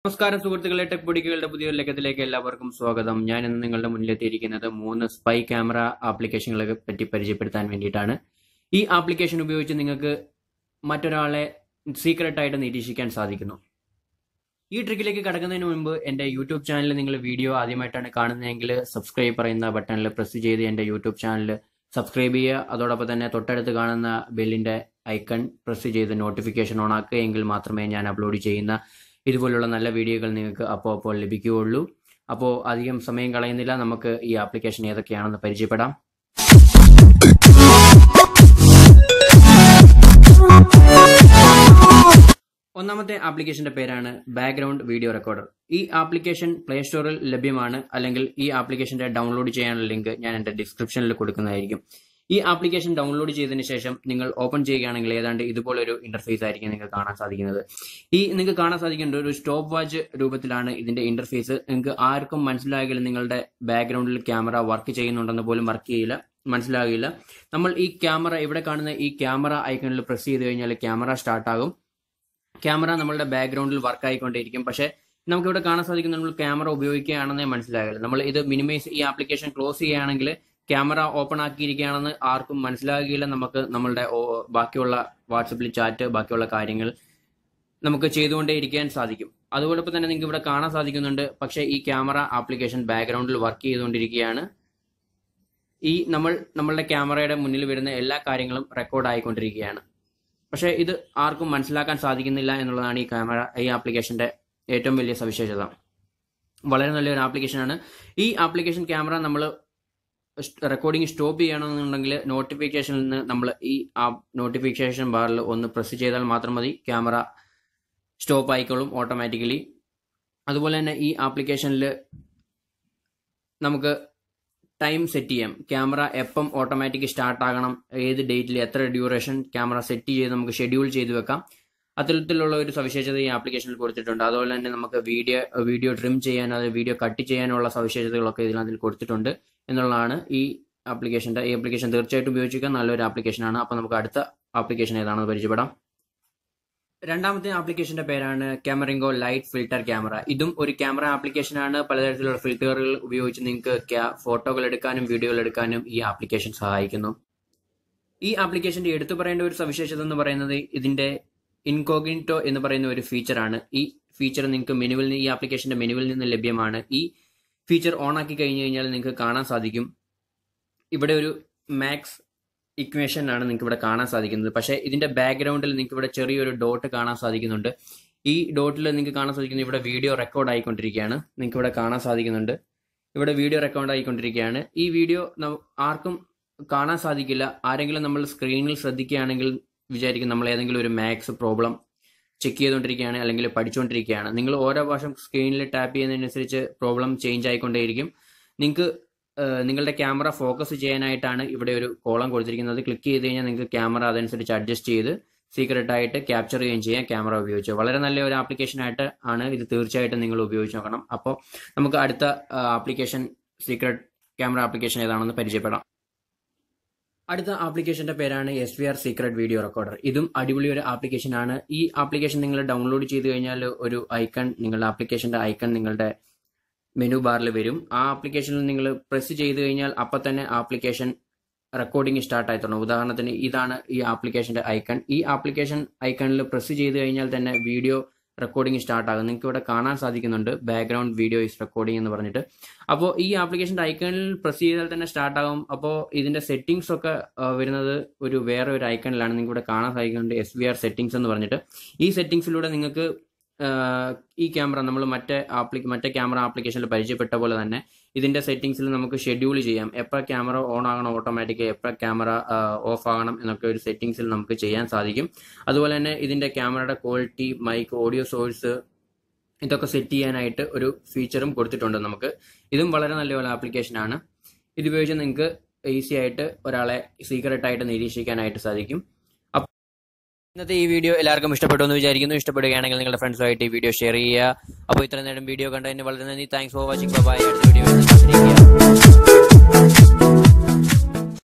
നമസ്കാരം സുഹൃത്തുക്കളെ ടെക് പൊടിക്കുകളുടെ പുതിയ ലക്കത്തിലേക്ക് എല്ലാവർക്കും സ്വാഗതം ഞാൻ ഇന്ന് നിങ്ങളുടെ മുന്നിലെത്തിയിരിക്കുന്നത് മൂന്ന് സ്പൈ ക്യാമറ ആപ്ലിക്കേഷനുകളെ പറ്റി പരിചയപ്പെടുത്താൻ വേണ്ടിയിട്ടാണ് ഈ ആപ്ലിക്കേഷൻ ഉപയോഗിച്ച് നിങ്ങൾക്ക് മറ്റൊരാളെ സീക്രട്ട് ആയിട്ട് നിരീക്ഷിക്കാൻ സാധിക്കുന്നു ഈ ട്രിക്കിലേക്ക് കടക്കുന്നതിന് മുൻപ് എൻ്റെ യൂട്യൂബ് ചാനൽ നിങ്ങൾ വീഡിയോ ആദ്യമായിട്ടാണ് കാണുന്നതെങ്കിൽ സബ്സ്ക്രൈബ് പറയുന്ന ബട്ടണിൽ പ്രസ് ചെയ്ത് എൻ്റെ യൂട്യൂബ് ചാനൽ സബ്സ്ക്രൈബ് ചെയ്യുക അതോടൊപ്പം തന്നെ തൊട്ടടുത്ത് കാണുന്ന ബെല്ലിൻ്റെ ഐക്കൺ പ്രസ് ചെയ്ത് നോട്ടിഫിക്കേഷൻ ഓൺ ആക്കുക എങ്കിൽ മാത്രമേ ഞാൻ അപ്ലോഡ് ചെയ്യുന്ന ഇതുപോലുള്ള നല്ല വീഡിയോകൾ നിങ്ങൾക്ക് അപ്പോൾ അപ്പോൾ ലഭിക്കുകയുള്ളൂ അപ്പോൾ അധികം സമയം കളയുന്നില്ല നമുക്ക് ഈ ആപ്ലിക്കേഷൻ ഏതൊക്കെയാണെന്ന് പരിചയപ്പെടാം ഒന്നാമത്തെ ആപ്ലിക്കേഷന്റെ പേരാണ് ബാക്ക്ഗ്രൗണ്ട് വീഡിയോ റെക്കോർഡർ ഈ ആപ്ലിക്കേഷൻ പ്ലേ സ്റ്റോറിൽ ലഭ്യമാണ് അല്ലെങ്കിൽ ഈ ആപ്ലിക്കേഷന്റെ ഡൗൺലോഡ് ചെയ്യാനുള്ള ലിങ്ക് ഞാൻ എൻ്റെ ഡിസ്ക്രിപ്ഷനിൽ കൊടുക്കുന്നതായിരിക്കും ഈ ആപ്ലിക്കേഷൻ ഡൗൺലോഡ് ചെയ്തതിന് ശേഷം നിങ്ങൾ ഓപ്പൺ ചെയ്യുകയാണെങ്കിൽ ഏതാണ്ട് ഇതുപോലൊരു ഇന്റർഫേസ് ആയിരിക്കും നിങ്ങൾക്ക് കാണാൻ സാധിക്കുന്നത് ഈ നിങ്ങൾക്ക് കാണാൻ സാധിക്കേണ്ട ഒരു സ്റ്റോപ്പ് വാച്ച് രൂപത്തിലാണ് ഇതിന്റെ ഇന്റർഫേസ് നിങ്ങൾക്ക് ആർക്കും മനസ്സിലാകില്ല നിങ്ങളുടെ ബാക്ക്ഗ്രൗണ്ടിൽ ക്യാമറ വർക്ക് ചെയ്യുന്നുണ്ടെന്ന് പോലും വർക്ക് ചെയ്യില്ല മനസ്സിലാകില്ല നമ്മൾ ഈ ക്യാമറ ഇവിടെ കാണുന്ന ഈ ക്യാമറ ഐക്കണിൽ പ്രസ് ചെയ്ത് കഴിഞ്ഞാൽ ക്യാമറ സ്റ്റാർട്ട് ആകും ക്യാമറ നമ്മളുടെ ബാക്ക്ഗ്രൗണ്ടിൽ വർക്ക് ആയിക്കൊണ്ടിരിക്കും പക്ഷേ നമുക്കിവിടെ കാണാൻ സാധിക്കുന്ന നമ്മൾ ക്യാമറ ഉപയോഗിക്കുകയാണെന്നേ മനസ്സിലാകില്ല നമ്മൾ ഇത് മിനിമൈസ് ഈ ആപ്ലിക്കേഷൻ ക്ലോസ് ചെയ്യുകയാണെങ്കിൽ ക്യാമറ ഓപ്പൺ ആക്കിയിരിക്കുകയാണെന്ന് ആർക്കും മനസ്സിലാകുകയില്ല നമുക്ക് നമ്മളുടെ ഓ- ബാക്കിയുള്ള വാട്സപ്പിൽ ചാറ്റ് ബാക്കിയുള്ള കാര്യങ്ങൾ നമുക്ക് ചെയ്തുകൊണ്ടേ ഇരിക്കാൻ സാധിക്കും അതുപോലൊപ്പം തന്നെ നിങ്ങൾക്ക് ഇവിടെ കാണാൻ സാധിക്കുന്നുണ്ട് പക്ഷേ ഈ ക്യാമറ ആപ്ലിക്കേഷൻ ബാക്ക്ഗ്രൗണ്ടിൽ വർക്ക് ചെയ്തുകൊണ്ടിരിക്കുകയാണ് ഈ നമ്മൾ നമ്മളുടെ ക്യാമറയുടെ മുന്നിൽ വരുന്ന എല്ലാ കാര്യങ്ങളും റെക്കോർഡ് ആയിക്കൊണ്ടിരിക്കുകയാണ് പക്ഷേ ഇത് ആർക്കും മനസ്സിലാക്കാൻ സാധിക്കുന്നില്ല എന്നുള്ളതാണ് ഈ ക്യാമറ ഈ ആപ്ലിക്കേഷന്റെ ഏറ്റവും വലിയ സവിശേഷത വളരെ നല്ലൊരു ആപ്ലിക്കേഷനാണ് ഈ ആപ്ലിക്കേഷൻ ക്യാമറ നമ്മൾ റെക്കോർഡിംഗ് സ്റ്റോപ്പ് ചെയ്യണമെന്നുണ്ടെങ്കിൽ നോട്ടിഫിക്കേഷനിൽ നിന്ന് നമ്മൾ ഈ ആ നോട്ടിഫിക്കേഷൻ ബാറിൽ ഒന്ന് പ്രസ് ചെയ്താൽ മാത്രം മതി ക്യാമറ സ്റ്റോപ്പ് ആയിക്കോളും ഓട്ടോമാറ്റിക്കലി അതുപോലെ തന്നെ ഈ ആപ്ലിക്കേഷനിൽ നമുക്ക് ടൈം സെറ്റ് ചെയ്യാം ക്യാമറ എപ്പം ഓട്ടോമാറ്റിക് സ്റ്റാർട്ട് ആകണം ഏത് ഡേറ്റിൽ എത്ര ഡ്യൂറേഷൻ ക്യാമറ സെറ്റ് ചെയ്ത് നമുക്ക് ഷെഡ്യൂൾ ചെയ്ത് വെക്കാം അത്തരത്തിലുള്ള ഒരു സവിശേഷത ഈ ആപ്ലിക്കേഷനിൽ കൊടുത്തിട്ടുണ്ട് അതുപോലെ തന്നെ നമുക്ക് വീഡിയോ വീഡിയോ ട്രിം ചെയ്യാനോ അത് വീഡിയോ കട്ട് ചെയ്യാനുള്ള സവിശേഷതകളൊക്കെ ഇതിനകത്തിൽ കൊടുത്തിട്ടുണ്ട് എന്നുള്ളതാണ് ഈ ആപ്ലിക്കേഷന്റെ ഈ ആപ്ലിക്കേഷൻ തീർച്ചയായിട്ടും ഉപയോഗിക്കാൻ നല്ലൊരു ആപ്ലിക്കേഷനാണ് അപ്പോൾ നമുക്ക് അടുത്ത ആപ്ലിക്കേഷൻ ഏതാണെന്ന് പരിചയപ്പെടാം രണ്ടാമത്തെ ആപ്ലിക്കേഷന്റെ പേരാണ് ക്യാമറിംഗോ ലൈറ്റ് ഫിൽട്ടർ ക്യാമറ ഇതും ഒരു ക്യാമറ ആപ്ലിക്കേഷനാണ് പലതരത്തിലുള്ള ഫിൽറ്ററുകൾ ഉപയോഗിച്ച് നിങ്ങൾക്ക് ഫോട്ടോകൾ എടുക്കാനും വീഡിയോകൾ എടുക്കാനും ഈ ആപ്ലിക്കേഷൻ സഹായിക്കുന്നു ഈ ആപ്ലിക്കേഷന്റെ എടുത്തു പറയേണ്ട ഒരു സവിശേഷത എന്ന് പറയുന്നത് ഇതിന്റെ ഇൻകോഗ്നിറ്റോ എന്ന് പറയുന്ന ഒരു ഫീച്ചറാണ് ഈ ഫീച്ചർ നിങ്ങൾക്ക് മെനുവിൽ നിന്ന് ഈ ആപ്ലിക്കേഷന്റെ മെനുവിൽ നിന്ന് ലഭ്യമാണ് ഈ ഫീച്ചർ ഓൺ ആക്കി കഴിഞ്ഞു കഴിഞ്ഞാൽ നിങ്ങൾക്ക് കാണാൻ സാധിക്കും ഇവിടെ ഒരു മാക്സ് ഇക്വേഷൻ ആണ് നിങ്ങൾക്ക് ഇവിടെ കാണാൻ സാധിക്കുന്നത് പക്ഷേ ഇതിന്റെ ബാക്ക്ഗ്രൗണ്ടിൽ നിങ്ങൾക്ക് ഇവിടെ ചെറിയൊരു ഡോട്ട് കാണാൻ സാധിക്കുന്നുണ്ട് ഈ ഡോട്ടിൽ നിങ്ങൾക്ക് കാണാൻ സാധിക്കുന്നത് ഇവിടെ വീഡിയോ റെക്കോർഡ് ആയിക്കൊണ്ടിരിക്കുകയാണ് നിങ്ങൾക്ക് ഇവിടെ കാണാൻ സാധിക്കുന്നുണ്ട് ഇവിടെ വീഡിയോ റെക്കോർഡ് ആയിക്കൊണ്ടിരിക്കുകയാണ് ഈ വീഡിയോ ന- ആർക്കും കാണാൻ സാധിക്കില്ല ആരെങ്കിലും നമ്മൾ സ്ക്രീനിൽ ശ്രദ്ധിക്കുകയാണെങ്കിൽ വിചാരിക്കും നമ്മൾ ഏതെങ്കിലും ഒരു മാത്സ് പ്രോബ്ലം ചെക്ക് ചെയ്തുകൊണ്ടിരിക്കുകയാണ് അല്ലെങ്കിൽ പഠിച്ചുകൊണ്ടിരിക്കുകയാണ് നിങ്ങൾ ഓരോ പ്രാവശ്യം സ്ക്രീനിൽ ടാപ്പ് ചെയ്യുന്നതിനനുസരിച്ച് പ്രോബ്ലം ചേഞ്ച് ആയിക്കൊണ്ടേയിരിക്കും നിങ്ങൾക്ക് ഏഹ്, നിങ്ങളുടെ ക്യാമറ ഫോക്കസ് ചെയ്യാനായിട്ടാണ് ഇവിടെ ഒരു കോളം കൊടുത്തിരിക്കുന്നത് ക്ലിക്ക് ചെയ്ത് കഴിഞ്ഞാൽ നിങ്ങൾക്ക് ക്യാമറ അതനുസരിച്ച് അഡ്ജസ്റ്റ് ചെയ്ത് സീക്രട്ട് ആയിട്ട് ക്യാപ്ചർ ചെയ്യുകയും ചെയ്യാം ക്യാമറ ഉപയോഗിച്ച് വളരെ നല്ല ഒരു ആപ്ലിക്കേഷൻ ആയിട്ട് ആണ് ഇത് തീർച്ചയായിട്ടും നിങ്ങൾ ഉപയോഗിച്ച് നോക്കണം അപ്പോൾ നമുക്ക് അടുത്ത ആപ്ലിക്കേഷൻ സീക്രട്ട് ക്യാമറ ആപ്ലിക്കേഷൻ ഏതാണെന്ന് പരിചയപ്പെടാം അടുത്ത ആപ്ലിക്കേഷന്റെ പേരാണ് S V R secret video recorder ഇതും അടിപൊളി ഒരു ആപ്ലിക്കേഷൻ ആണ് ഈ ആപ്ലിക്കേഷൻ നിങ്ങൾ ഡൗൺലോഡ് ചെയ്ത് കഴിഞ്ഞാൽ ഒരു ഐക്കൺ നിങ്ങളുടെ ആപ്ലിക്കേഷന്റെ ഐക്കൺ നിങ്ങളുടെ മെനു ബാറിൽ വരും ആ ആപ്ലിക്കേഷനിൽ നിങ്ങൾ പ്രസ് ചെയ്ത് കഴിഞ്ഞാൽ അപ്പം തന്നെ ആപ്ലിക്കേഷൻ റെക്കോർഡിംഗ് സ്റ്റാർട്ട് ആയി തുടങ്ങും ഉദാഹരണത്തിന് ഇതാണ് ഈ ആപ്ലിക്കേഷന്റെ ഐക്കൺ ഈ ആപ്ലിക്കേഷൻ ഐക്കണിൽ പ്രസ് ചെയ്ത് കഴിഞ്ഞാൽ തന്നെ വീഡിയോ റെക്കോർഡിംഗ് സ്റ്റാർട്ട് ആകും നിങ്ങൾക്ക് ഇവിടെ കാണാൻ സാധിക്കുന്നുണ്ട് ബാക്ക്ഗ്രൗണ്ട് വീഡിയോ ഇസ് റെക്കോർഡിംഗ് എന്ന് പറഞ്ഞിട്ട് അപ്പോൾ ഈ ആപ്ലിക്കേഷന്റെ ഐക്കണിൽ പ്രസ് ചെയ്താൽ തന്നെ സ്റ്റാർട്ട് ആകും അപ്പോൾ ഇതിന്റെ സെറ്റിംഗ്സ് ഒക്കെ ആ, വരുന്നത് ഒരു വേറെ ഒരു ഐക്കണിലാണ് നിങ്ങൾക്ക് ഇവിടെ കാണാൻ സാധിക്കുന്നുണ്ട് എസ് വി ആർ സെറ്റിംഗ്സ് എന്ന് പറഞ്ഞിട്ട് ഈ സെറ്റിംഗ്സിലൂടെ നിങ്ങൾക്ക് ആ, ഈ ക്യാമറ നമ്മൾ മറ്റേ ആപ്ലി മറ്റേ ക്യാമറ ആപ്ലിക്കേഷനിൽ പരിചയപ്പെട്ട പോലെ തന്നെ ഇതിന്റെ സെറ്റിംഗ്സിൽ നമുക്ക് ഷെഡ്യൂൾ ചെയ്യാം എപ്പോൾ ക്യാമറ ഓൺ ആകണം ഓട്ടോമാറ്റിക് എപ്പോൾ ക്യാമറ ഓഫ് ആകണം എന്നൊക്കെ ഒരു സെറ്റിംഗ്സിൽ നമുക്ക് ചെയ്യാൻ സാധിക്കും അതുപോലെ തന്നെ ഇതിന്റെ ക്യാമറയുടെ ക്വാളിറ്റി മൈക്ക് ഓഡിയോ സോഴ്സ് ഇതൊക്കെ സെറ്റ് ചെയ്യാനായിട്ട് ഒരു ഫീച്ചറും കൊടുത്തിട്ടുണ്ട് നമുക്ക് ഇതും വളരെ നല്ല ഒരു ആപ്ലിക്കേഷനാണ് ഇത് ഉപയോഗിച്ച് നിങ്ങൾക്ക് ഈസി ആയിട്ട് ഒരാളെ സീക്രട്ട് ആയിട്ട് നിരീക്ഷിക്കാനായിട്ട് സാധിക്കും അപ്പ- ഇന്നത്തെ ഈ വീഡിയോ എല്ലാവർക്കും ഇഷ്ടപ്പെട്ടു എന്ന് വിചാരിക്കുന്നു ഇഷ്ടപ്പെടുകയാണെങ്കിൽ നിങ്ങളുടെ ഫ്രണ്ട്സുമായിട്ട് ഈ വീഡിയോ ഷെയർ ചെയ്യുക അപ്പോൾ ഇത്ര നേരം വീഡിയോ കണ്ടതിന് വളരെ നന്ദി താങ്ക്സ് ഫോർ വാച്ചിങ് ബൈ അടുത്ത വീഡിയോ